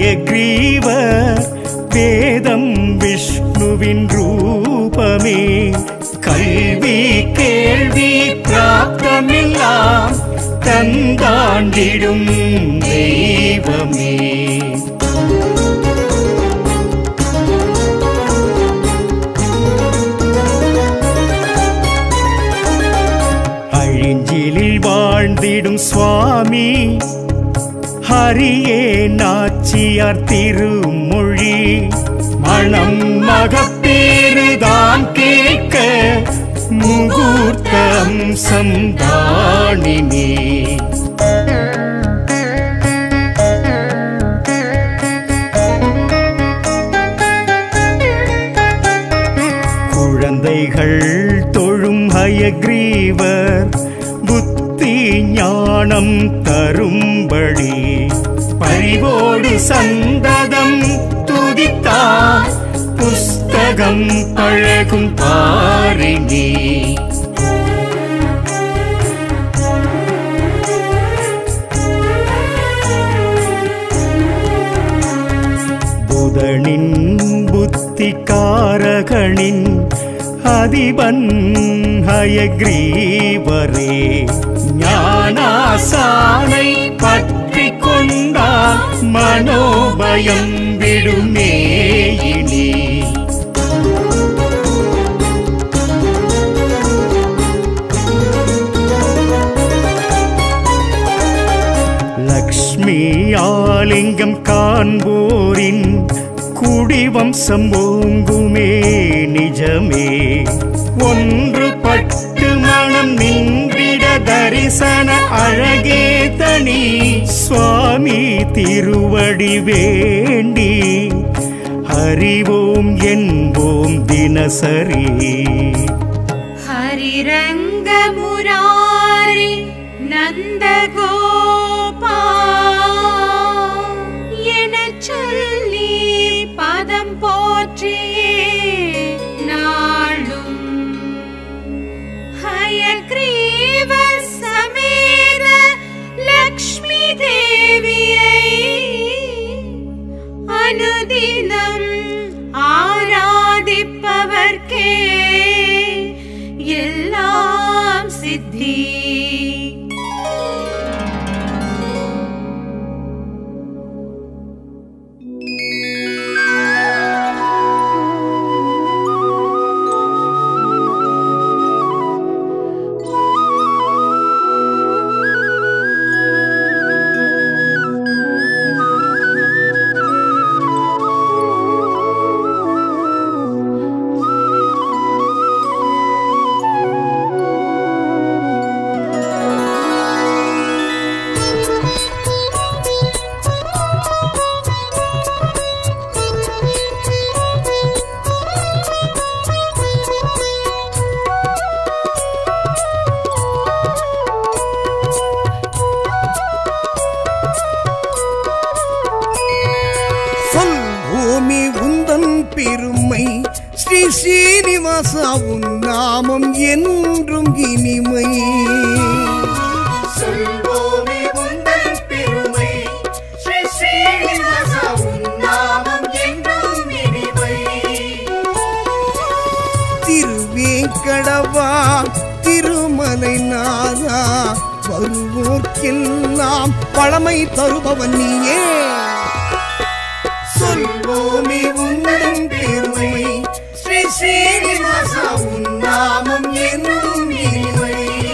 ஹயக்ரீவ வேதம் விஷ்ணுவின் ரூபமே கல்வி கேள்வி பிராப்தமெல்லாம் தந்தாண்டிடும் தெய்வமே அழிஞ்சிலில் வாழ்ந்திடும் சுவாமி ஹரியே நாச்சியார் திருமொழி மணம் மகப்பேறுதான் கேட்க முகூர்த்தம் சந்தானினே குழந்தைகள் தொழும் ஹயக்ரீவர் புத்தி ஞானம் தரும்படி பரிவோடு சந்ததம் துதித்தார் புஸ்தகம் பழகும் பாரினி புதனின் புத்திகாரகனின் அதிபன் ஹயக்ரீவரே ஞானாசானை பற்றி கொண்டால் மனோபயம் விடுமே இனி லக்ஷ்மி ஆலிங்கம் காண்போரின் குடிவம்சம் ஓங்குமே நிஜமே ஒன்று பட்டு மனம் நின்றிட தரிசன அழகே தனி சுவாமி திருவடி வேண்டி அறிவோம் என்போம் தினசரி हरिरङ्गमुरारि நந்தகோபா எனச் சொல்லி பதம் போற்றியே நாளும் ஹயக்ரீவ சமேத லக்ஷ்மி தேவியை அனுதினம் ஆராதிப்பவர்க்கே எல்லாம் சித்தி சொல் பூமி உந்தன் பெருமை ஸ்ரீ ஸ்ரீனிவாசா உன் நாமம் என்றும் இனிமை சொல்வோமே உந்தன் பெருமை ஸ்ரீ ஸ்ரீனிவாசா உன் நாமம் என்றும் இனிமை திருவேங்கடவா திருமலை நாதா வருவோர்க்கெல்லாம் பழமை தருபவன் நீயே சொல்வோமே உந்தன் பெருமை ஸ்ரீ ஸ்ரீனிவாசா உன் நாமம் என்றும் இனிமை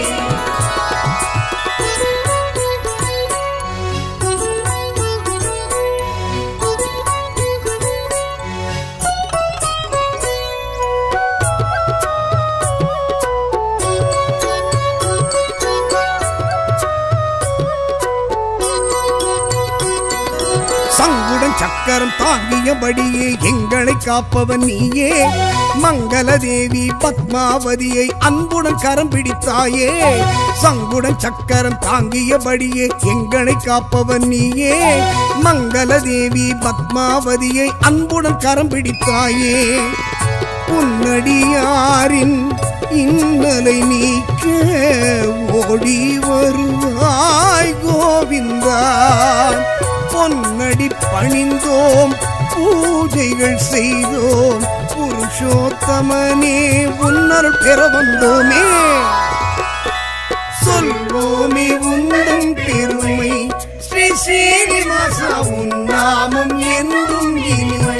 சங்குடன் சக்கரம் தாங்கியபடியே எங்களை காப்பவன் நீயே மங்கள தேவி பத்மாவதியை அன்புடன் கரம் பிடித்தாயே சங்குடன் சக்கரம் தாங்கியபடியே எங்களை காப்பவன் நீயே மங்கள தேவி பத்மாவதியை அன்புடன் கரம் பிடித்தாயே உன்னடியாரின் இன்னலை நீக்க ஓடி வருவாய் கோவிந்தா பொன்னடி பணிந்தோம் பூஜைகள் செய்தோம் புருஷோத்தமனே உன்னருள் பெற வந்தோமே சொல்வோமே உந்தன் பெருமை ஸ்ரீ சீனிவாசா உன் நாமம் என்றும் இனிமை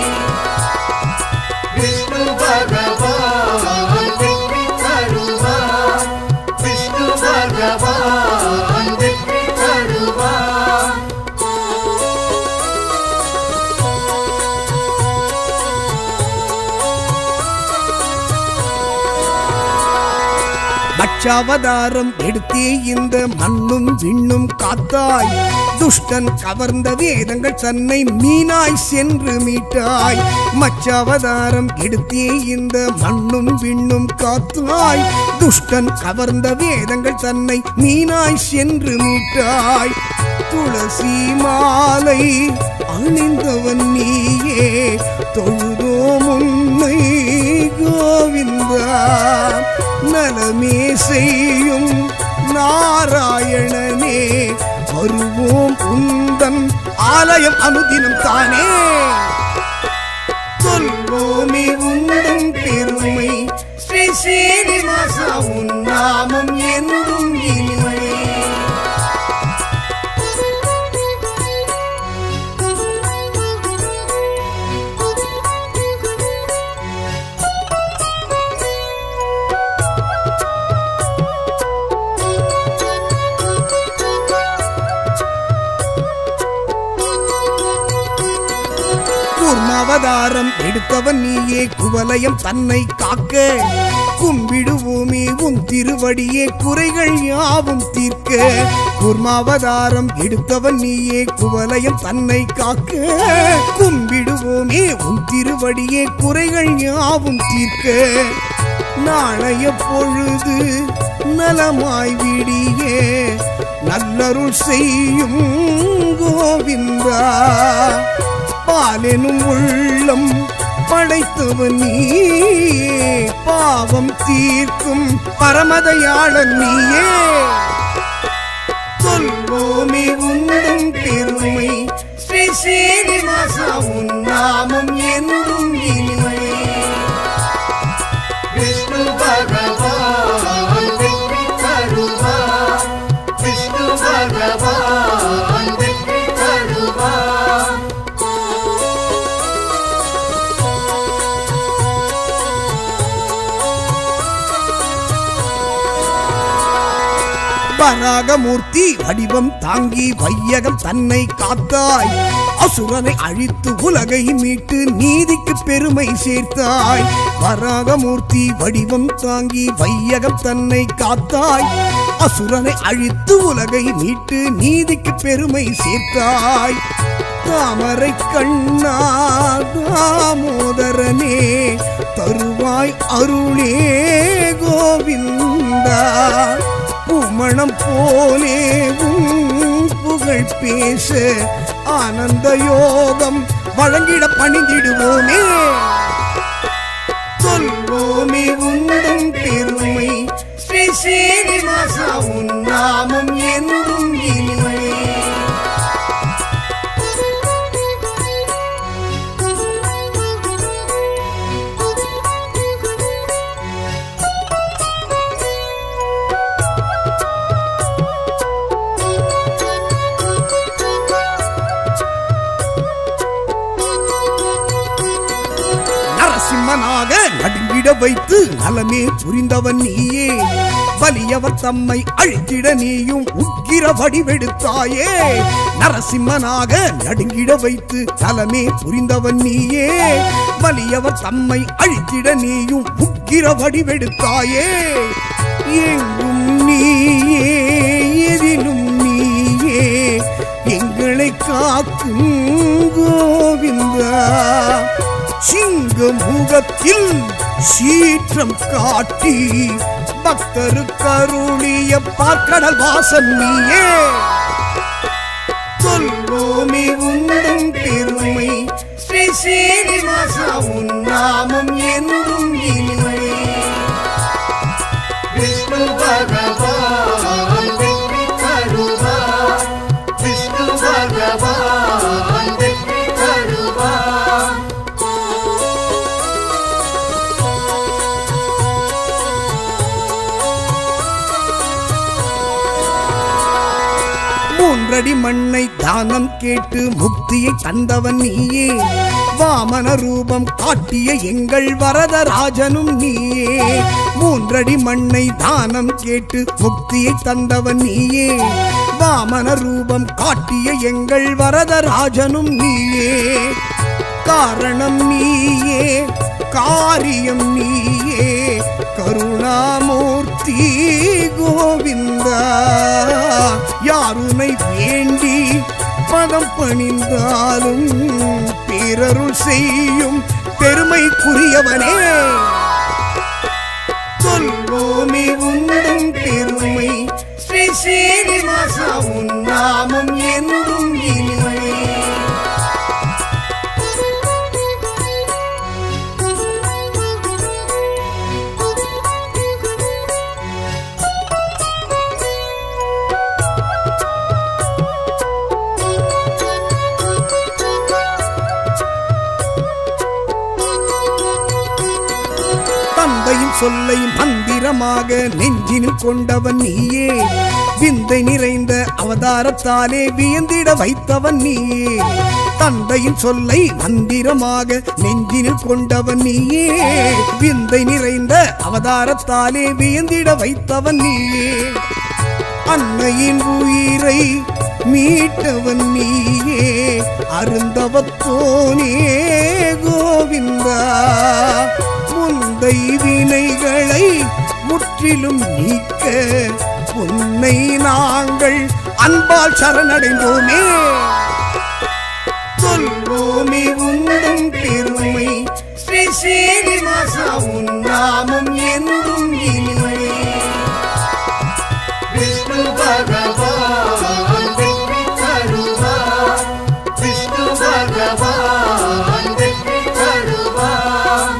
விஷ்ணு பகவான் வெற்றி தருவான் விஷ்ணு பகவான் வெற்றி தருவான் பட்சாவதாரம் எடுத்தே இந்த மண்ணும் விண்ணும் காத்தாய் துஷ்டன் கவர்ந்த வேதங்கள் தன்னை மீனாய் சென்று மீட்டாய் மச்சாவதாரம் எடுத்தே இந்த மண்ணும் விண்ணும் காத்தாய் துஷ்டன் கவர்ந்த வேதங்கள் தன்னை மீனாய் சென்று மீட்டாய் துளசி மாலை அணிந்தவன் நீயே தொழுதோம் உன்னை கோவிந்தா நலமே செய்யும் நாராயணனே வருவோம் உந்தன் ஆலயம் அனுதினம் தானே சொல்வோமே உந்தன் பெருமை ஸ்ரீ சீனிவாசா உன் நாமம் என்றும் இனிமை கூர்மாவதாரம் எடுத்தவன் நீயே குவலயம் தன்னை காக்க கும்பிடுவோமே உன் திருவடியே குறைகள் யாவும் தீர்க்க கூர்மாவதாரம் எடுத்தவன் நீயே குவலயம் தன்னை காக்க கும்பிடுவோமே உன் திருவடியே குறைகள் யாவும் தீர்க்க நாளைய பொழுது நலமாய் விடியே நல்லருள் செய்யும் கோவிந்தா பாலெனும் உள்ளம் படைத்தவன் நீயே பாவம் தீர்க்கும் பரமதையாளன் நீயே சொல்வோமே உந்தன் பெருமை ஸ்ரீ சீனிவாசா உன் நாமம் என்றும் இனிமை விஷ்ணு பகவான் வெற்றி தருவான் விஷ்ணு பகவான் வெற்றி தருவான் வராகமூர்த்தி வடிவம் தாங்கி வையகம் தன்னை காத்தாய் அசுரனை அழித்து உலகை மீட்டு நீதிக்கு பெருமை சேர்த்தாய் வராகமூர்த்தி வடிவம் தாங்கி வையகம் தன்னை காத்தாய் அசுரனை அழித்து உலகை மீட்டு நீதிக்கு பெருமை சேர்த்தாய் தாமரை கண்ணா தாமோதரனே தருவாய் அருளே கோவிந்தா பூமணம் போலே உன் புகழ் பேச ஆனந்த யோகம் வழங்கிட பணிந்திடுவோமே சொல்வோமே உந்தன் பெருமை ஸ்ரீ சீனிவாசா உன் நாமம் என்றும் இனிமை நரசிம்மனாக நடுங்கிட வைத்து நலமே புரிந்தவன் நீயே வலியவர் தம்மை அழித்திட நீயும் உக்கிர வடிவெடுத்தாயே நரசிம்மனாக நடுங்கிட வைத்து நலமே புரிந்தவன் நீயே வலியவர் தம்மை அழித்திட நீயும் உக்கிர வடிவெடுத்தாயே எங்கும் நீயே எதிலும் நீயே எங்களை காக்கும் கோவிந்தா சிங்க முகத்தில் சீற்றம் காட்டி பக்தருக்கருளிய பார்க்கடல் வாசன் நீயே சொல்வோமே உந்தன் பெருமை ஸ்ரீ சீனிவாசா உன் நாமம் என்றும் இனிமை விஷ்ணு பகவான் வெற்றி தருவான் விஷ்ணு பகவான் மண்ணை தானம் கேட்டு முக்தியை தந்தவன் நீயே வாமன ரூபம் காட்டிய எங்கள் வரதராஜனும் நீயே மூன்றடி மண்ணை தானம் கேட்டு முக்தியை தந்தவன் நீயே வாமன ரூபம் காட்டிய எங்கள் வரதராஜனும் நீயே காரணம் நீயே காரியம் நீயே கருணாமூர்த்தி கோவிந்தா யாருனை வேண்டி பதம் பணிந்தாலும் பேரருள் செய்யும் பெருமைக்குரியவனே சொல்வோமே உண்டும் பெருமை ஸ்ரீ சீனிவாசா உன் நாமம் என்றும் இனிமை தந்தையின் சொல்லை மந்திரமாக நெஞ்சினில் கொண்டவன் நீயே விந்தை நிறைந்த அவதாரத்தாலே வியந்திட வைத்தவன் நீயே தந்தையின் சொல்லை மந்திரமாக நெஞ்சினில் கொண்டவன் நீயே விந்தை நிறைந்த அவதாரத்தாலே வியந்திட வைத்தவன் நீயே அன்னையின் உயிரை மீட்டவன் நீயே அருந்தவத்தோனே கோவிந்தா முந்தை வினைகளை முற்றிலும் நீக்க உன்னை நாங்கள் அன்பால் சரணடைந்தோமே சொல்வோமே உண்டும் பெருமை ஸ்ரீ சீனிவாசா உன் நாமம் என்றும் இனிமை விஷ்ணு பகவான் வெற்றி தருவார் விஷ்ணு பகவான் வெற்றி தருவார்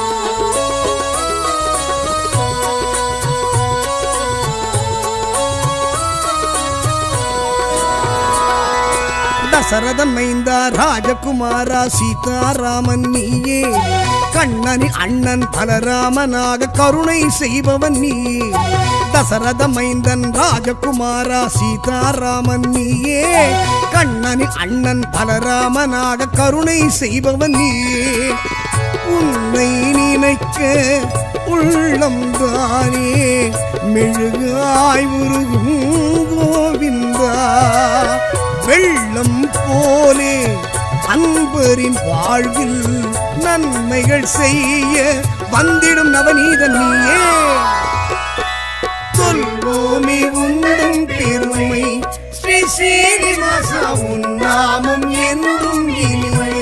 தசரதன் மைந்தா ராஜகுமாரா சீதாராமன் நீயே கண்ணனின் அண்ணன் பலராமனாக கருணை செய்பவன் நீயே தசரத மைந்தன் ராஜகுமாரா சீதாராமன் நீயே கண்ணனின் அண்ணன் பலராமனாக கருணை செய்பவன் நீயே உன்னை நினைக்க உள்ளம் தானே மெழுகாய் உருகும் கோவிந்தா வெள்ளம் போலே அன்பரின் வாழ்வில் நன்மைகள் செய்ய வந்திடும் நவநீதன் நீயே சொல்வோமே உண்டும் பெருமை ஸ்ரீ சீனிவாசா உன் நாமம் என்றும் இனிமை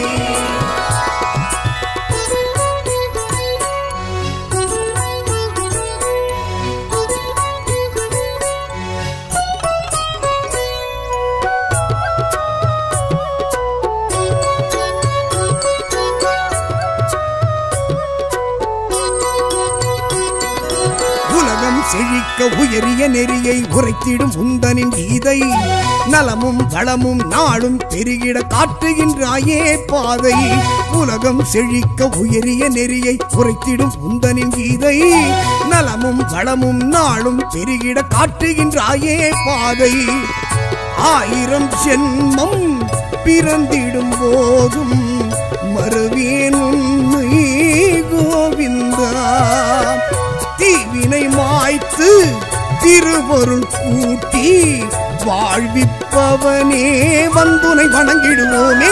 உலகம் செழிக்க உயரிய நெறியை உரைத்திடும் உந்தனின் கீதை நலமும் வளமும் நாளும் பெருகிட காட்டுகின்றாயே பாதை உலகம் செழிக்க உயரிய நெறியை உரைத்திடும் உந்தனின் கீதை நலமும் வளமும் நாளும் பெருகிட காட்டுகின்றாயே பாதை ஆயிரம் ஜென்மம் பிறந்திடும் போதும் மறுவேன் உண்மை கோவிந்தா தீவினை மாய்த்து திருவருள் கூட்டி வாழ்விப்பவனே வந்துனை வணங்கிடுவோமே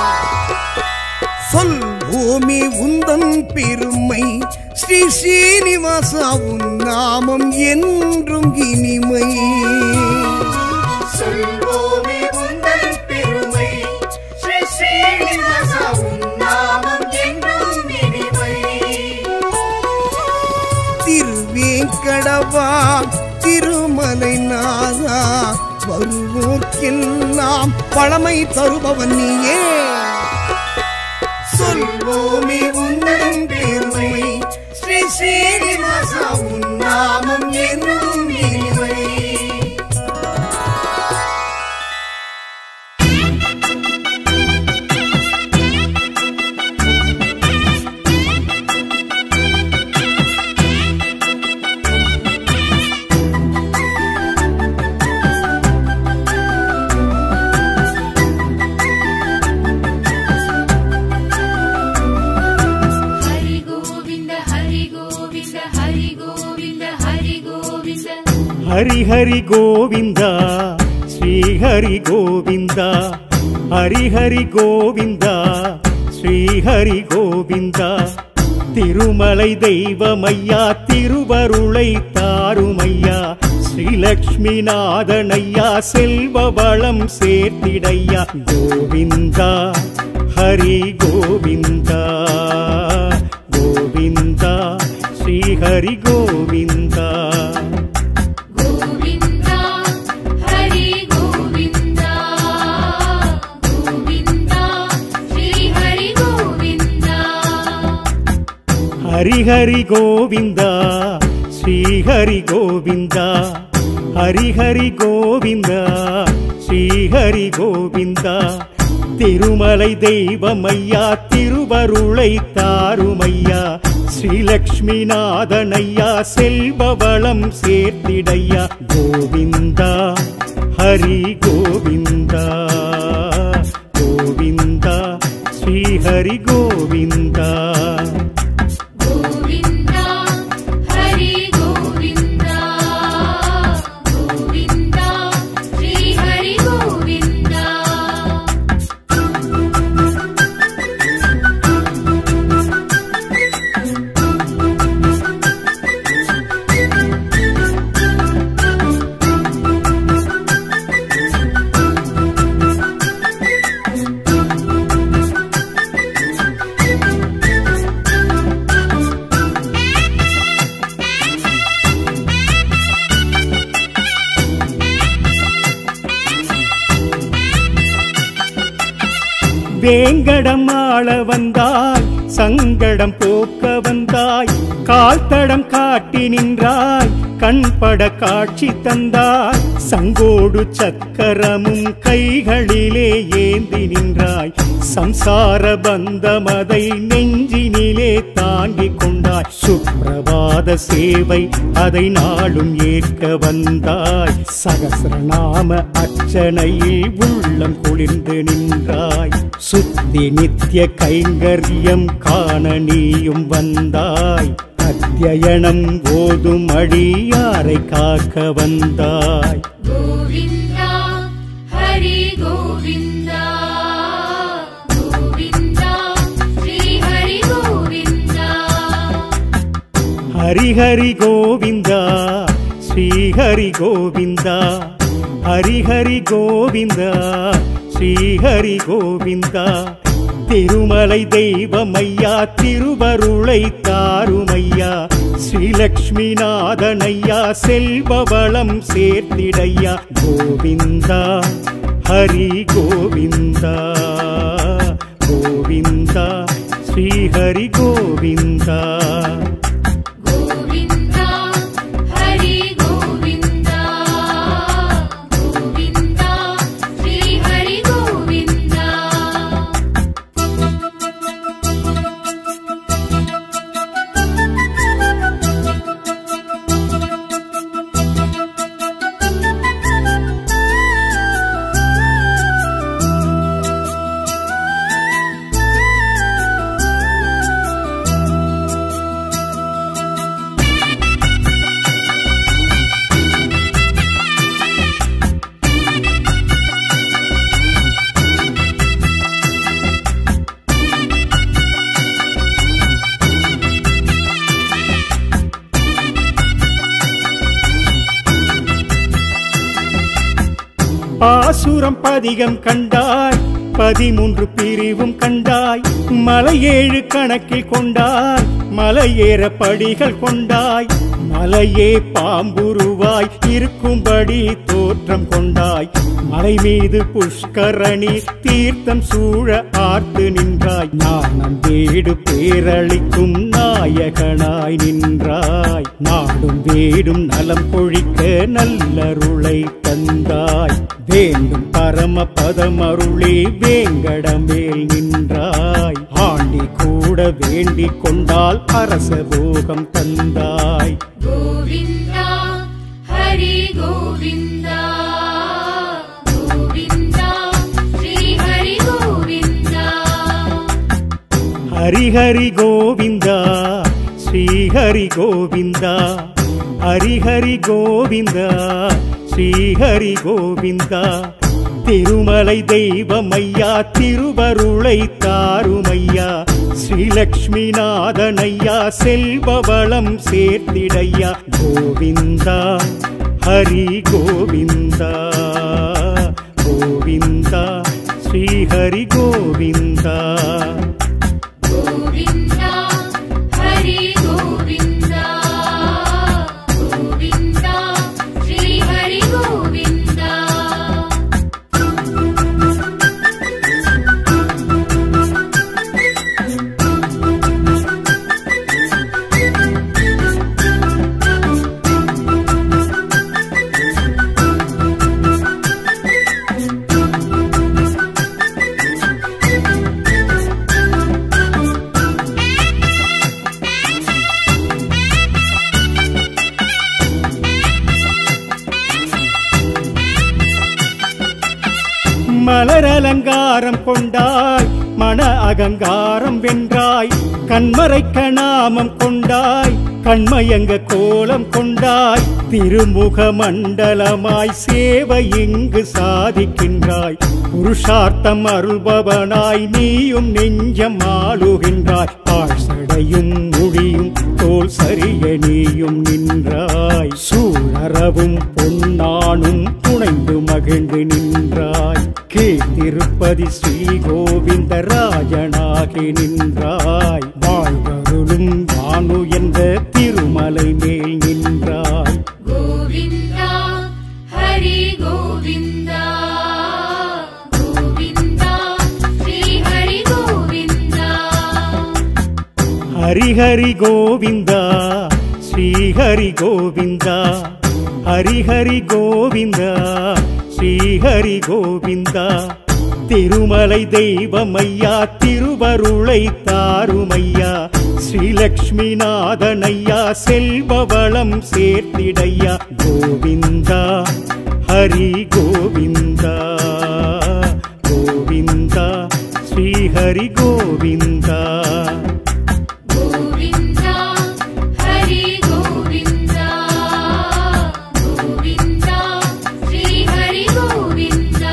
சொல்வோமே உந்தன் பெருமை ஸ்ரீ ஸ்ரீனிவாசா உன் நாமம் என்றும் இனிமை சொல்வோமே உந்தன் பெருமை ஸ்ரீ ஸ்ரீனிவாசா உன் நாமம் என்றும் இனிமை திருவேங்கடவா திருமலை நாதா வருவோர்க்கெல்லாம் பழமை தருபவன் நீயே சொல்வோமே உந்தன் பெருமை ஸ்ரீ ஸ்ரீனிவாசா உன் நாமம் என்றும் இனிமை ஹரி ஹரி கோவிந்தா ஸ்ரீ ஹரி கோவிந்தா ஹரி ஹரி கோவிந்தா ஸ்ரீ ஹரி கோவிந்தா திருமலை தெய்வமையா திருவருளை தாருமையா ஸ்ரீலக்ஷ்மி நாதனையா செல்வ வளம் சேர்த்திடையா கோவிந்தா ஹரி கோவிந்தா கோவிந்தா ஸ்ரீ ஹரி கோவிந்தா गोविन्दा हरि गोविन्दा गोविन्दा श्रीहरि गोविन्दा ஹரி ஹரி கோவிந்தா ஸ்ரீ ஹரி கோவிந்தா ஹரி ஹரி கோவிந்தா ஸ்ரீ ஹரி கோவிந்தா திருமலை தெய்வமையா திருவருளை தாருமையா ஸ்ரீலக்ஷ்மி நாதனையா செல்வ வளம் சேர்த்திடையா கோவிந்தா ஹரி கோவிந்தா கோவிந்தா ஸ்ரீ ஹரி கோவிந்தா गोविन्दा हरि गोविन्दा गोविन्दा श्रीहरि गोविन्दा வேங்கடம் ஆள வந்தாய் சங்கடம் போக்க வந்தாய் கால் தடம் காட்டி நின்றாய் கண்பட காட்சி தந்தாய் சங்கோடு சக்கரமும் கைகளிலே ஏந்தி நின்றாய் சம்சார பந்தமதை நெஞ்சினிலே தாங்கிக் கொண்டாய் சுப்பிரபாத சேவை அதை நாளும் ஏற்க வந்தாய் சகசிரநாம அர்ச்சனையில் உள்ளம் குளிர்ந்து நின்றாய் சுத்தி நித்திய கைங்கரியம் காண நீயும் வந்தாய் அத்தியனம் ஓதும் அடியாரை காக்க வந்தாய் गोविन्दा हरि गोविन्दा गोविन्दा श्रीहरि गोविन्दा ஹரி ஹரி கோவிந்தா ஸ்ரீ ஹரி கோவிந்தா ஹரி ஹரி கோவிந்தா ஸ்ரீ ஹரி கோவிந்தா திருமலை தெய்வமையா திருவருளை தாருமையா ஸ்ரீலக்ஷ்மி நாதனையா செல்வ வளம் சேர்த்திடையா கோவிந்தா ஹரி கோவிந்தா கோவிந்தா ஸ்ரீ ஹரி கோவிந்தா गोविन्दा हरि गोविन्दा गोविन्दा श्रीहरि गोविन्दा பாசுரம் பதிகம் கண்டாய் பதிமூன்று பிரிவும் கண்டாய் மலையேழு கணக்கில் கொண்டாய் மலையேற படிகள் கொண்டாய் மலையே பாம்புருவாய் இருக்கும்படி தோற்றம் கொண்டாய் மலை மீது புஷ்கரணி தீர்த்தம் சூழ ஆர்த்து நின்றாய் நாணம் வீடு பேரளிக்கும் நாயகனாய் நின்றாய் நாடும் வீடும் நலம் பொழிக்க நல்லருளை தந்தாய் வேண்டும் பரம பதமருளே வேங்கடமேல் நின்றாய் ஆண்டி கூட வேண்டிக் கொண்டால் அரச போகம் தந்தாய் गोविन्दा हरि गोविन्दा गोविन्दा श्रीहरि गोविन्दा ஹரி ஹரி கோவிந்தா ஸ்ரீ ஹரி கோவிந்தா ஹரிஹரி கோவிந்தா ஸ்ரீஹரி கோவிந்தா திருமலை தெய்வமையா திருவருளை தாருமையா ஸ்ரீலக்ஷ்மி நாதனையா செல்வவளம் சேர்த்திடையா கோவிந்தா ஹரி கோவிந்தா கோவிந்தா ஸ்ரீஹரி கோவிந்தா गोविन्दा हरि गोविन्दा गोविन्दा श्रीहरि गोविन्दा மலர் அலங்காரம் கொண்டாய் மன அகங்காரம் வென்றாய் கண்மறைக்க நாமம் கொண்டாய் கண்மயங்க கோலம் கொண்டாய் திருமுக மண்டலமாய் சேவை இங்கு சாதிக்கின்றாய் புருஷார்த்தம் அருள்பவனாய் நீயும் நெஞ்சம் ஆளுகின்றாய் பாழ்சடையும் முடியும் தோல் சரிய நீயும் நின்றாய் சூழறவும் பொன்னானும் துணைந்து மகிழ்ந்து நின்றாய் கீழ்த்திருப்பதி ஸ்ரீ கோவிந்த ராஜனாகி நின்றாய் வாழ்வருளும் வானு என்ற திருமலை மேல் நின்றாய் गोविन्दा हरि गोविन्दा गोविन्दा श्रीहरि गोविन्दा ஹரிஹரி கோவிந்தா ஸ்ரீஹரி கோவிந்தா ஹரிஹரி கோவிந்தா ஸ்ரீஹரி கோவிந்தா திருமலை தெய்வமையா திருவருளை தாருமையா ஸ்ரீலக்ஷ்மி நாதனையா செல்வவளம் சேர்த்திடையா கோவிந்தா ஹரி கோவிந்தா கோவிந்தா ஸ்ரீஹரி கோவிந்தா गोविन्दा हरि गोविन्दा गोविन्दा श्रीहरि गोविन्दा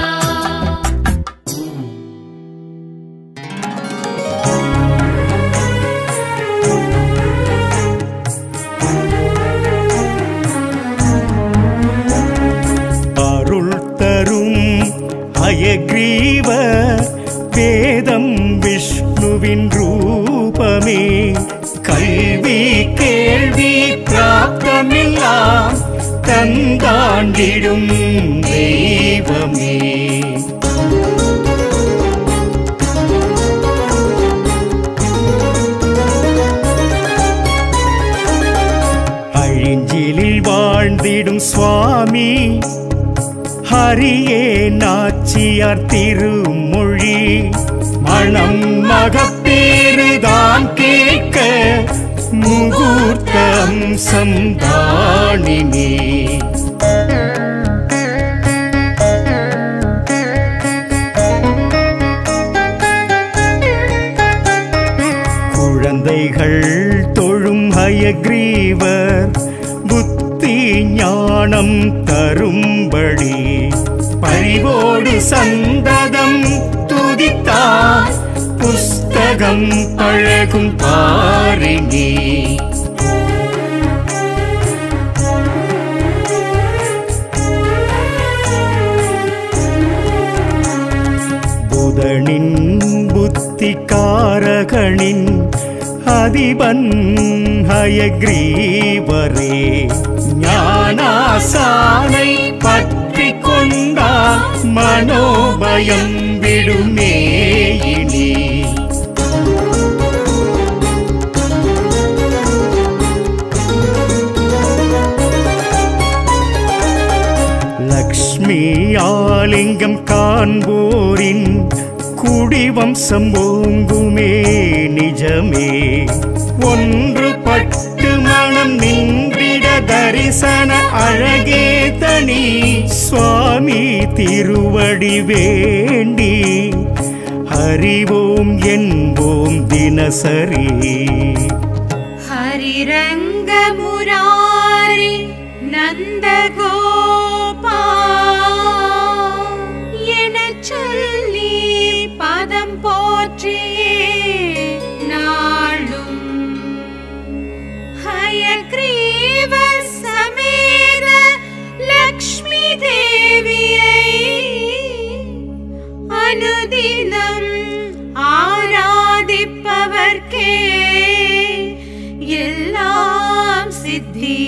அருள் தரும் அயக்ரீவ வேதம் விஷ்ணுவின் ரூபமே கல்வி கேள்வி பிராப்தமெல்லாம் தந்தாண்டிடும் தெய்வமே அழிஞ்சிலில் வாழ்ந்திடும் சுவாமி ஹரியே நாச்சியார் திருமொழி மணம் மகப்பேறுதான் கேட்க முகூர்த்தம் சந்தானினே குழந்தைகள் தொழும் ஹயக்ரீவர் புத்தி ஞானம் தரும்படி பரிவோடு சந்ததம் துதித்தார் புஸ்தகம் பழகும் பாரினி புதனின் புத்திகாரகனின் அதிபன் ஹயக்ரீவரே ஞானாசானை பற்றி கொண்டால் மனோபயம் விடுமே இனி லக்ஷ்மி ஆலிங்கம் காண்போரின் குடிவம்சம் ஓங்குமே நிஜமே ஒன்று பட்டு மனம் நின்றிட தரிசன அழகே தனி சுவாமி திருவடி வேண்டி அறிவோம் என்போம் தினசரி हरिरङ्गमुरारि போற்றியே நாளும் ஹயக்ரீவ சமேத லக்ஷ்மி தேவியை அனுதினம் ஆராதிப்பவர்க்கே எல்லாம் சித்தி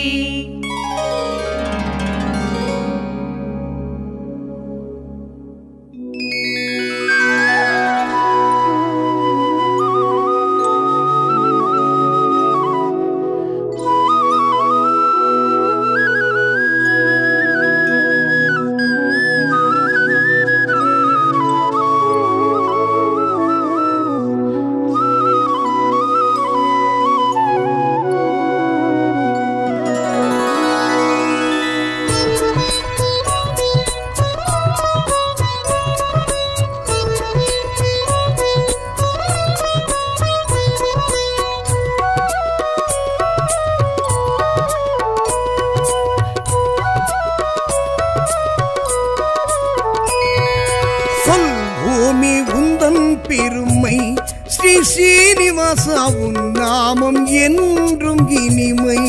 சொல் பூமி உந்தன் பெருமை ஸ்ரீ ஸ்ரீனிவாசா உன் நாமம் என்றும் இனிமை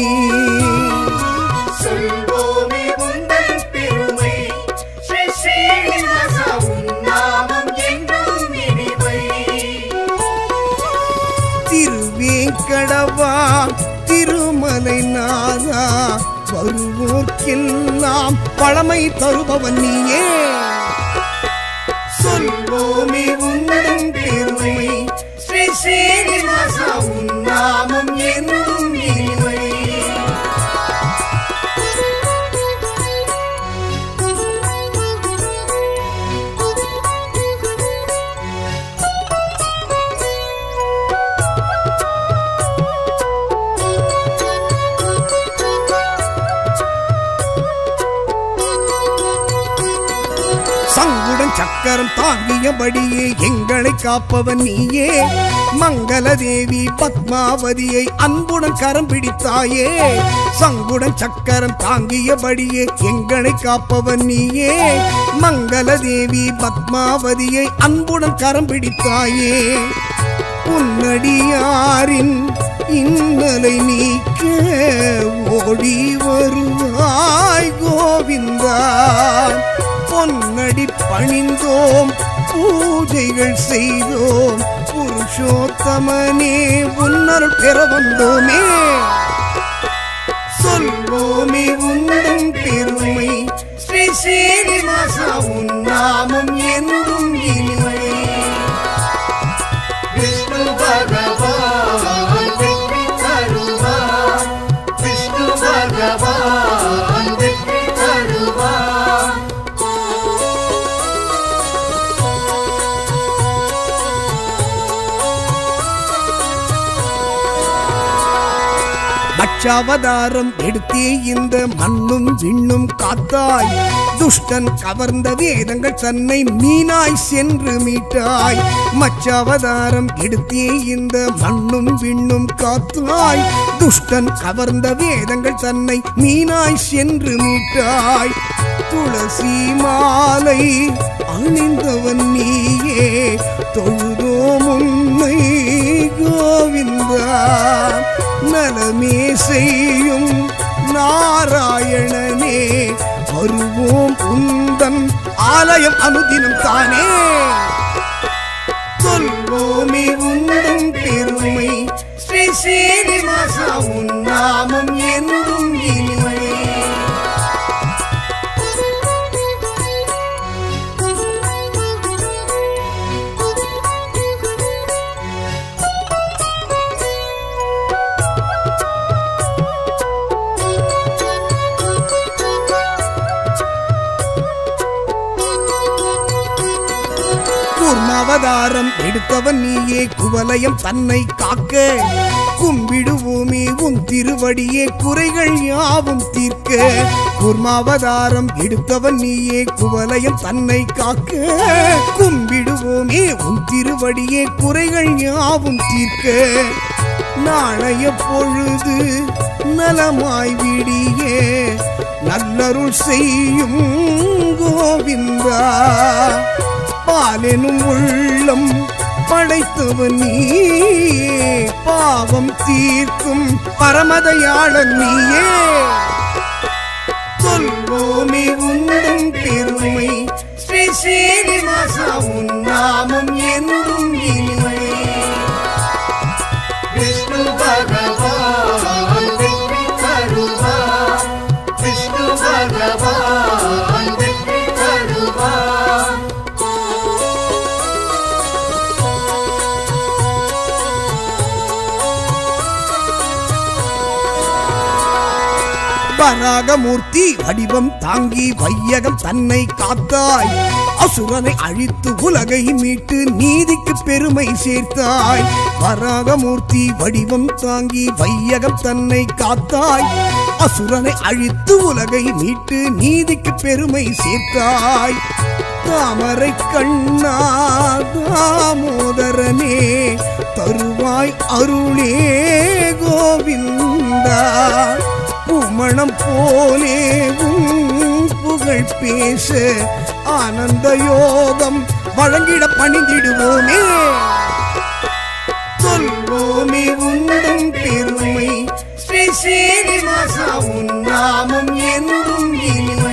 சொல்வோமே உந்தன் பெருமை ஸ்ரீ ஸ்ரீனிவாசா உன் நாமம் என்றும் இனிமை திருவேங்கடவா திருமலை நாதா வருவோர்க்கெல்லாம் பழமை தருபவன் நீயே சொல்வோமே உந்தன் பெருமை ஸ்ரீ ஸ்ரீனிவாசா உன் நாமம் என்றும் இனிமை சங்குடன் சக்கரம் தாங்கியபடியே எங்களை காப்பவன் நீயே மங்களதேவி பத்மாவதியை அன்புடன் கரம் பிடித்தாயே சங்குடன் சக்கரம் தாங்கியபடியே எங்களை காப்பவன் நீயே மங்களதேவி பத்மாவதியை அன்புடன் கரம் பிடித்தாயே உன்னடியாரின் இன்னலை நீக்க ஓடி வருவாய் கோவிந்தா பொன்னடி பணிந்தோம் பூஜைகள் செய்தோம் புருஷோத்தமனே உன்னருள் பெற வந்தோமே சொல்வோமே உந்தன் பெருமை ஸ்ரீ ஸ்ரீனிவாசா உன் நாமம் என்றும் இனிமை விஷ்ணு பகவான் வெற்றி தருவார் விஷ்ணு பகவான் வெற்றி தருவார் பட்சாவதாரம் எடுத்தே இந்த மண்ணும் விண்ணும் காத்தாய் துஷ்டன் கவர்ந்த வேதங்கள் தன்னை மீனாய் சென்று மீட்டாய் மச்சாவதாரம் எடுத்தே இந்த மண்ணும் விண்ணும் காத்தாய் துஷ்டன் கவர்ந்த வேதங்கள் தன்னை மீனாய் சென்று மீட்டாய் துளசி மாலை அணிந்தவன் நீயே தொழுதோம் உன்னை கோவிந்தா நலமே செய்யும் நாராயணனே வருவோம் உந்தன் ஆலயம் அனுதினம் தானே சொல்வோமே உந்தன் பெருமை ஸ்ரீ ஸ்ரீனிவாசா உன் நாமம் என்றும் இனிமை கூர்மாவதாரம் எடுத்தவன் நீயே குவலயம் தன்னை காக்க கும்பிடுவோமே உன் திருவடியே குறைகள் யாவும் தீர்க்க கூர்மாவதாரம் எடுத்தவன் நீயே குவலயம் தன்னை காக்க கும்பிடுவோமே உன் திருவடியே குறைகள் யாவும் தீர்க்க நாளைய பொழுது நலமாய் விடியே நல்லருள் செய்யும் கோவிந்தா பாலெனும் உள்ளம் படைத்தவன் நீயே பாவம் தீர்க்கும் பரமதையாளன் நீயே சொல்வோமே உண்டும் பெருமை ஸ்ரீ ஸ்ரீனிவாசா உன் நாமம் என்றும் இனிமை விஷ்ணு பகவான் வெற்றி தருவார் விஷ்ணு பகவான் வெற்றி தருவார் வராகமூர்த்தி வடிவம் தாங்கி வையகம் தன்னை காத்தாய் அசுரனை அழித்து உலகை மீட்டு நீதிக்கு பெருமை சேர்த்தாய் வராகமூர்த்தி வடிவம் தாங்கி வையகம் தன்னை காத்தாய் அசுரனை அழித்து உலகை மீட்டு நீதிக்கு பெருமை சேர்த்தாய் தாமரை கண்ணா தாமோதரனே தருவாய் அருளே கோவிந்தா பூமணம் போலே உன் புகழ் பேச ஆனந்த யோகம் வழங்கிட பணிந்திடுவோமே சொல்வோமே உண்டும் பெருமை ஸ்ரீ ஸ்ரீனிவாசா உன் நாமம் என்றும் இனிமை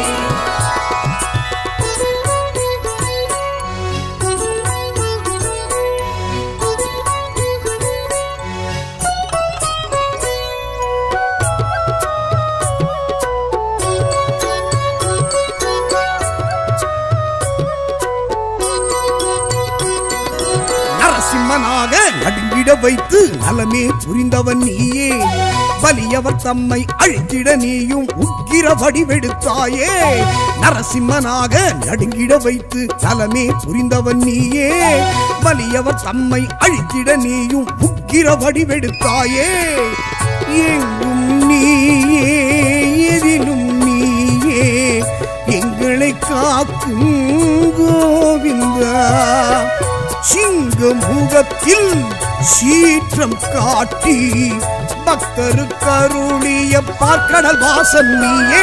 நரசிம்மனாக நடுங்கிட வைத்து நலமே புரிந்தவன் நீயே வலியவர் தம்மை அழித்திட நீயும் உக்கிர வடிவெடுத்தாயே நரசிம்மனாக நடுங்கிட வைத்து நலமே புரிந்தவன் நீயே வலியவர் தம்மை அழித்திட நீயும் உக்கிர வடிவெடுத்தாயே எங்கும் நீயே எதிலும் நீயே எங்களை காக்கும் கோவிந்தா சிங்க முகத்தில் சீற்றம் காட்டி பக்தரு கருளிய பார்க்கடல் வாசன் நீயே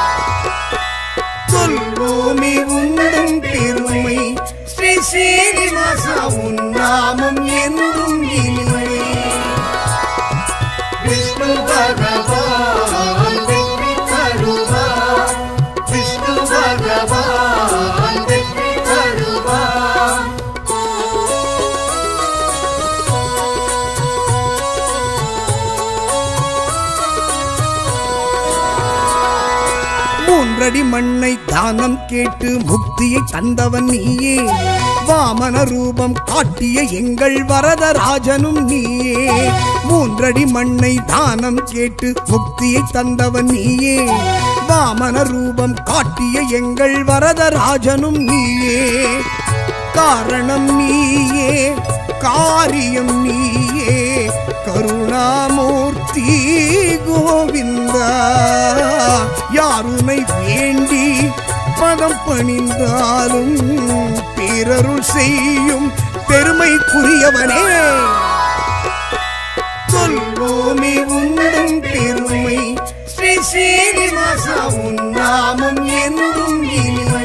சொல்வோமே உண்டும் பெருமை ஸ்ரீ ஸ்ரீனிவாசா உன் நாமம் என்றும் இனிமை விஷ்ணு பகவான் வெற்றி தருவார் விஷ்ணு பகவான் வெற்றி தருவார் மூன்றடி மண்ணை தானம் கேட்டு முக்தியை தந்தவன் நீயே வாமன ரூபம் காட்டிய எங்கள் வரதராஜனும் நீயே மூன்றடி மண்ணை தானம் கேட்டு முக்தியை தந்தவன் நீயே வாமன ரூபம் காட்டிய எங்கள் வரதராஜனும் நீயே காரணம் நீயே காரியம் நீயே கருணாமூர்த்தி கோவிந்தா யாருனை வேண்டி பதம் பணிந்தாலும் பேரருள் செய்யும் பெருமைக்குரியவனே சொல்வோமே உண்டும் பெருமை ஸ்ரீ ஸ்ரீனிவாசா உன் நாமம் என்றும் இனிமை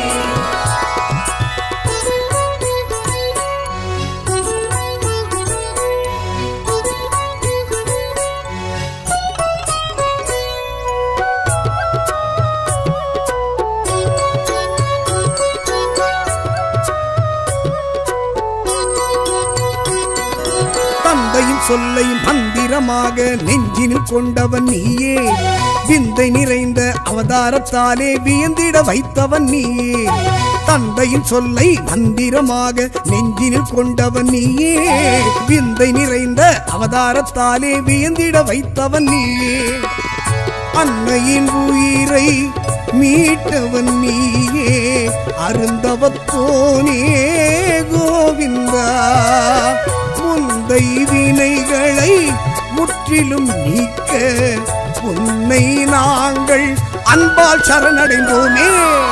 தந்தையின் சொல்லை மந்திரமாக நெஞ்சினில் கொண்டவன் நீயே விந்தை நிறைந்த அவதாரத்தாலே வியந்திட வைத்தவன் நீயே தந்தையின் சொல்லை மந்திரமாக நெஞ்சினில் கொண்டவன் நீயே விந்தை நிறைந்த அவதாரத்தாலே வியந்திட வைத்தவன் நீயே அன்னையின் உயிரை மீட்டவன் நீயே அருந்தவத்தோனே கோவிந்தா முந்தை வினைகளை முற்றிலும் நீக்க உன்னை நாங்கள் அன்பால் சரணடைந்தோமே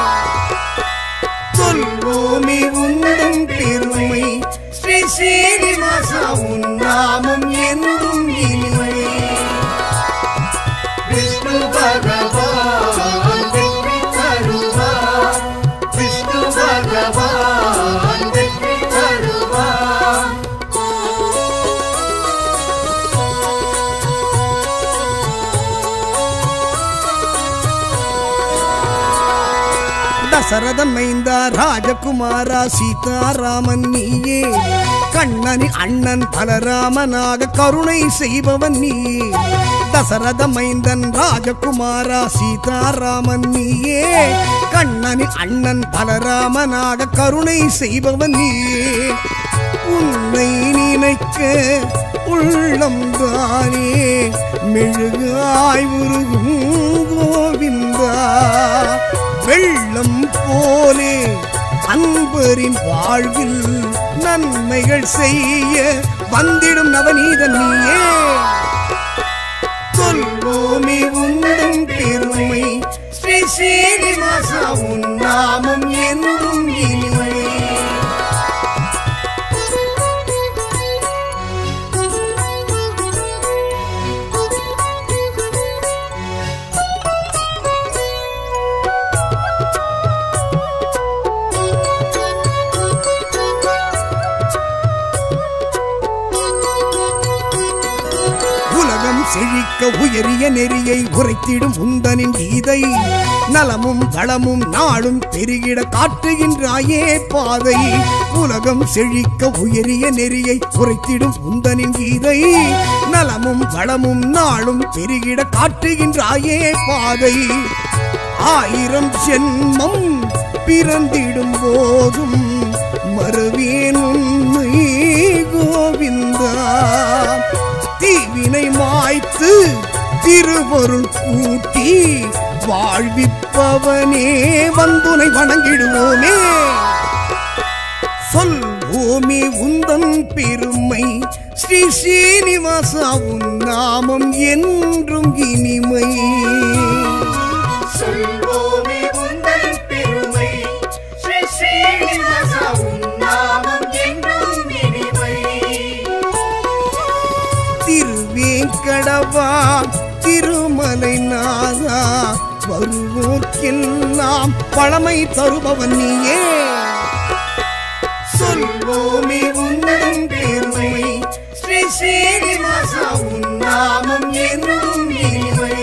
சொல்வோமே உண்டும் பெருமை ஸ்ரீ ஸ்ரீனிவாசா உன் நாமம் என்றும் இனிமை விஷ்ணு பகவான் வெற்றி தருவார் விஷ்ணு பகவான் வெற்றி தருவார் தசரதன் மைந்தா ராஜகுமாரா சீதாராமன் நீயே கண்ணனி அண்ணன் பலராமனாக கருணை செய்பவன் நீயே தசரத மைந்தன் ராஜகுமாரா சீதாராமன் நீயே கண்ணனி அண்ணன் பலராமனாக கருணை செய்பவன் நீயே உன்னை நினைக்க உள்ளம் தானே மெழுகாய் உருகும் கோவிந்தா வெள்ளம் போலே அன்பரின் வாழ்வில் நன்மைகள் செய்ய வந்திடும் நவநீதன் நீயே சொல்வோமே உந்தன் பெருமை ஸ்ரீ ஸ்ரீனிவாசா உன் நாமம் என்றும் இனிமை உலகம் செழிக்க உயரிய நெறியை உரைத்திடும் உந்தனின் கீதை நலமும் வளமும் நாளும் பெருகிட காட்டுகின்றாயே பாதை உலகம் செழிக்க உயரிய நெறியை உரைத்திடும் உந்தனின் கீதை நலமும் வளமும் நாளும் பெருகிட காட்டுகின்றாயே பாதை ஆயிரம் ஜென்மம் பிறந்திடும் போதும் மறுவேன் உண்மை கோவிந்தா தீவினை மாய்த்து திருவருள் கூட்டி வாழ்விப்பவனே வந்துனை வணங்கிடுவோமே சொல்வோமே உந்தன் பெருமை ஸ்ரீ ஸ்ரீனிவாசா உன் நாமம் என்றும் இனிமை சொல்வோமே உந்தன் பெருமை ஸ்ரீ ஸ்ரீனிவாசா உன் நாமம் என்றும் இனிமை திருவேங்கடவா திருமலை நாதா வருவோர்க்கெல்லாம் பழமை தருபவன் நீயே சொல்வோமே உந்தன் பெருமை ஸ்ரீ ஸ்ரீனிவாசா உன் நாமம் என்றும் இனிமை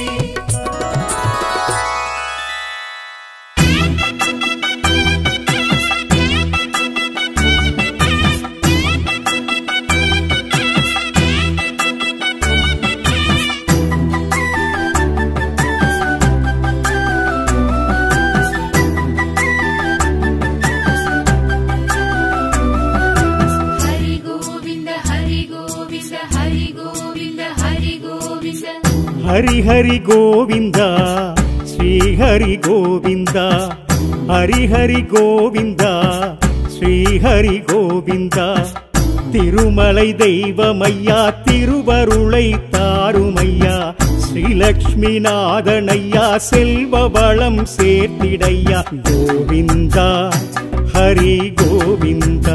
हरि गोविन्द हरि गोविन्द हरि गोविन्द हरि गोविन्द ஹரி ஹரி கோவிந்தா ஸ்ரீ ஹரி கோவிந்தா ஹரி ஹரி கோவிந்தா ஸ்ரீ ஹரி கோவிந்தா திருமலை தெய்வமையா திருவருளை தாருமையா ஸ்ரீலக்ஷ்மி நாதனையா செல்வ வளம் சேர்த்திடையா கோவிந்தா ஹரி கோவிந்தா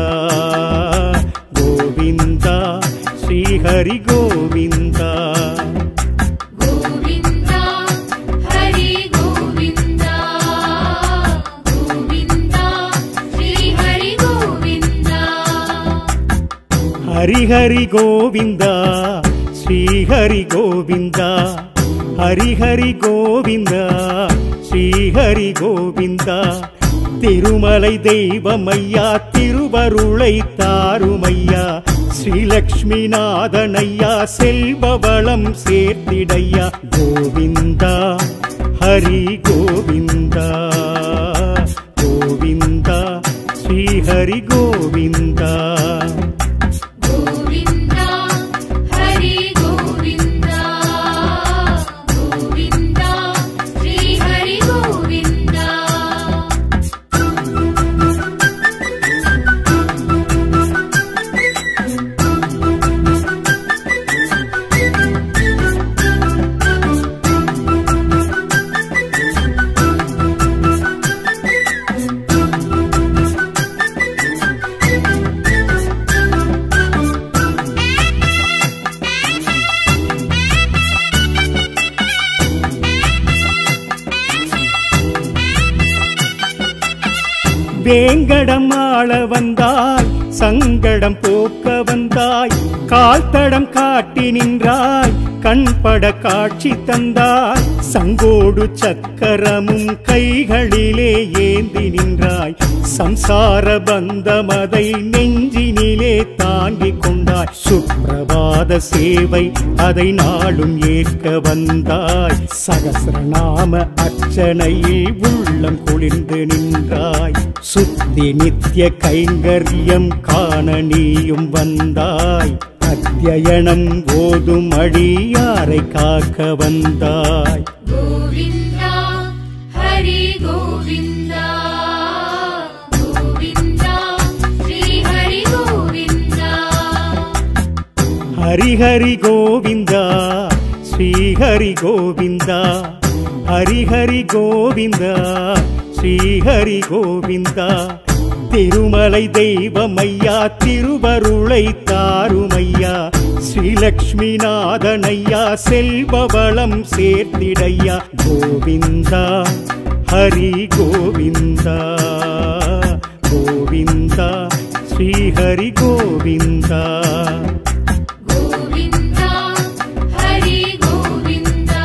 கோவிந்தா ஸ்ரீ ஹரி கோவிந்தா गोविन्दा हरि गोविन्दा गोविन्दा श्रीहरि गोविन्दा ஹரி ஹரி கோவிந்தா ஸ்ரீ ஹரி கோவிந்தா ஹரி ஹரி கோவிந்தா ஸ்ரீ ஹரி கோவிந்தா திருமலை தெய்வமையா திருவருளை தாருமையா ஸ்ரீலக்ஷ்மி நாதனையா செல்வ வளம் சேர்த்திடையா கோவிந்தா ஹரி கோவிந்தா கோவிந்தா ஸ்ரீ ஹரி கோவிந்தா गोविन्दा हरि गोविन्दा गोविन्दा श्रीहरि गोविन्दा வேங்கடம் ஆள வந்தாய் சங்கடம் போக்க வந்தாய் கால் தடம் காட்டி நின்றாய் கண்பட காட்சி தந்தாய் சங்கோடு சக்கரமும் கைகளிலே ஏந்தி நின்றாய் சம்சார பந்தமதை நெஞ்சினிலே தாங்கிக் கொண்டாய் சுப்பிரபாத சேவை அதை நாளும் ஏற்க வந்தாய் சகசிரநாம அர்ச்சனையில் உள்ளம் குளிர்ந்து நின்றாய் சுத்தி நித்திய கைங்கரியம் காண நீயும் வந்தாய் அத்தியனம் ஓதும் அடியாரை காக்க வந்தாய் गोविन्दा हरि गोविन्दा गोविन्दा श्रीहरि गोविन्दा ஹரிஹரி கோவிந்தா ஸ்ரீஹரி கோவிந்தா ஹரிஹரி கோவிந்தா ஸ்ரீஹரி கோவிந்தா திருமலை தெய்வமையா திருவருளை தாருமையா ஸ்ரீலக்ஷ்மி நாதனையா செல்வவளம் சேர்த்திடையா கோவிந்தா ஹரி கோவிந்தா கோவிந்தா ஸ்ரீஹரி கோவிந்தா गोविन्दा हरि गोविन्दा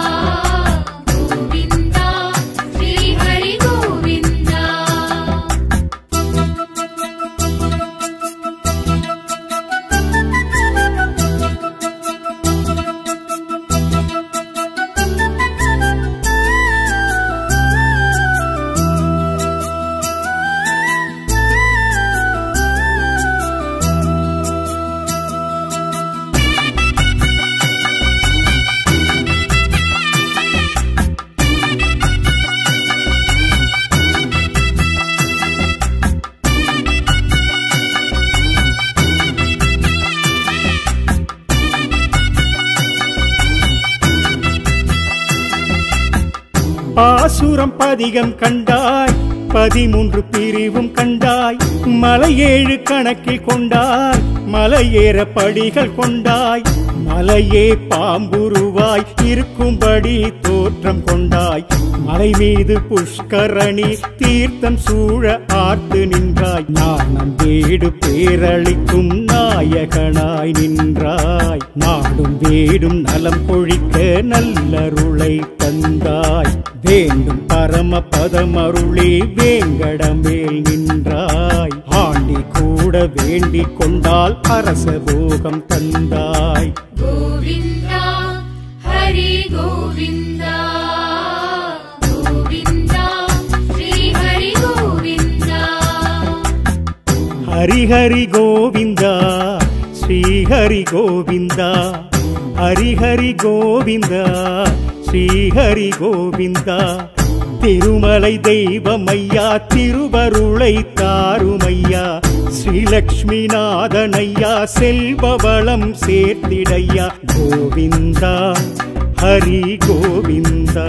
गोविन्दा श्रीहरि गोविन्दा பாசுரம் பதிகம் கண்டாய் பதிமூன்று பிரிவும் கண்டாய் மலையேழு கணக்கில் கொண்டாய் மலையேற படிகள் கொண்டாய் மலையே பாம்புருவாய் இருக்கும்படி தோற்றம் கொண்டாய் மலை மீது புஷ்கரணி தீர்த்தம் சூழ ஆர்த்து நின்றாய் நாணம் வீடு பேரளிக்கும் நாயகனாய் நின்றாய் நாடும் வீடும் நலம் கொழிக்க நல்லருளை தந்தாய் வேண்டும் பரம பதமருளே வேங்கடமேல் நின்றாய் ஆண்டி கூட வேண்டிக் கொண்டால் அரச போகம் தந்தாய் गोविन्दा हरि गोविन्दा गोविन्दा श्रीहरि गोविन्दा ஹரிஹரி கோவிந்தா ஸ்ரீஹரி கோவிந்தா ஹரிஹரி கோவிந்தா ஸ்ரீஹரி கோவிந்தா திருமலை தெய்வமையா திருவருளை தாருமையா ஸ்ரீலக்ஷ்மி நாதனையா செல்வவளம் சேர்த்திடையா கோவிந்தா ஹரி கோவிந்தா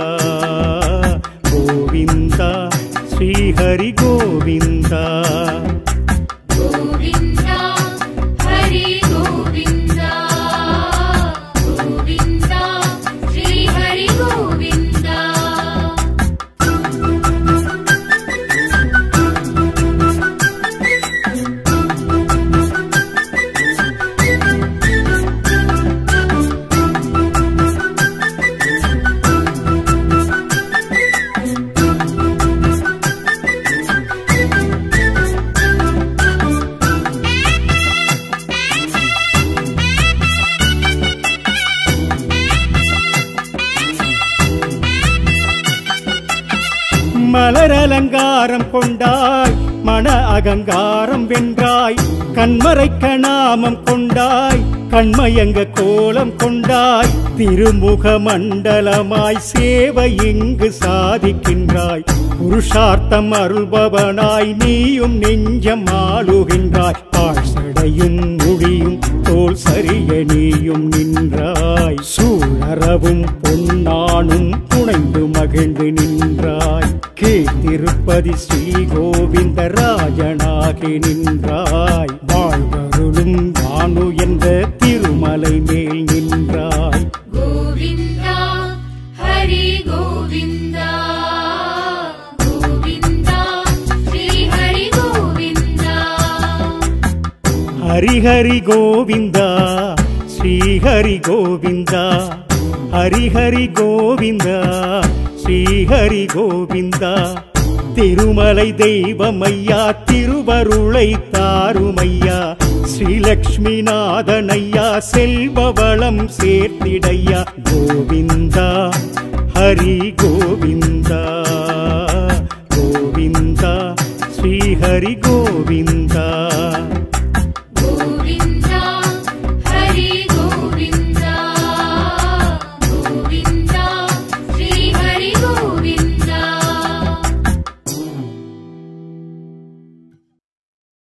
கோவிந்தா ஸ்ரீஹரி கோவிந்தா गोविन्दा हरि गोविन्दा गोविन्दा श्रीहरि गोविन्दा மலர் அலங்காரம் கொண்டாய் மன அகங்காரம் வென்றாய் கண்மறைக்க நாமம் கொண்டாய் கண்மயங்க கோலம் கொண்டாய் திருமுக மண்டலமாய் சேவை இங்கு சாதிக்கின்றாய் புருஷார்த்தம் அருள்பவனாய் நீயும் நெஞ்சம் ஆளுகின்றாய் ஆழ்சடையும் மொழியும் தோல் சரிய நீயும் நின்றாய் சூழறவும் பொன்னானும் புனைந்து மகிழ்ந்து நின்றாய் கீழ்த்திருப்பதி ஸ்ரீ கோவிந்த ராஜனாகி நின்றாய் வாழ்வருளும் வானு என்ற திருமலை மேல் நின்றாய் गोविन्दा हरि गोविन्दा गोविन्दा श्रीहरि ஹரிஹரி கோவிந்தா ஸ்ரீஹரி கோவிந்தா ஹரிஹரி கோவிந்தா ஸ்ரீஹரி கோவிந்தா திருமலை தெய்வமையா திருவருளை தாருமையா ஸ்ரீலக்ஷ்மி நாதனையா செல்வவளம் சேர்த்திடையா கோவிந்தா ஹரி கோவிந்தா